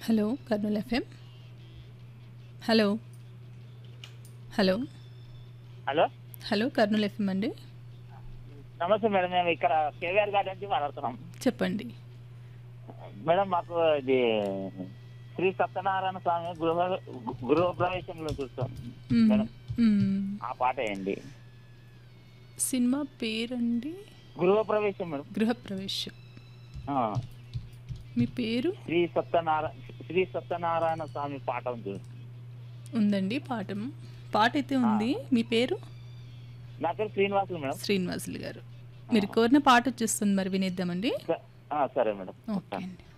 Hello Kurnool FM hello hello hello hello Kurnool FM అండి నమస్తే madam మేము ఇక్కడ కేవీఆర్ గార్డెన్ నుంచి మాట్లాడుతున్నాం చెప్పండి మేడం మాకు ఇది శ్రీ సత్యనారాయణ స్వామి గృహ గృహ ప్రవేశంలో చూస్తాం మ్మ్. మేడం మ్మ్. ఆ పాట ఏంటి సినిమా పేరండి గృహ ప్రవేశం మేడం గృహప్రవేశం ఆ, మీ పేరు శ్రీ సత్యనారాయణ శ్రీ సత్యనారాయణ స్వామి పాట ఉంది ఉందండి పాఠం పాట అయితే ఉంది మీ పేరు నా పేరు శ్రీనివాసులు మేడం శ్రీనివాసులు గారు మీరు కోరిన పాట వచ్చేస్తుంది మరి వినేద్దామండి స- ఆ, సరే మేడం ఓకే అండి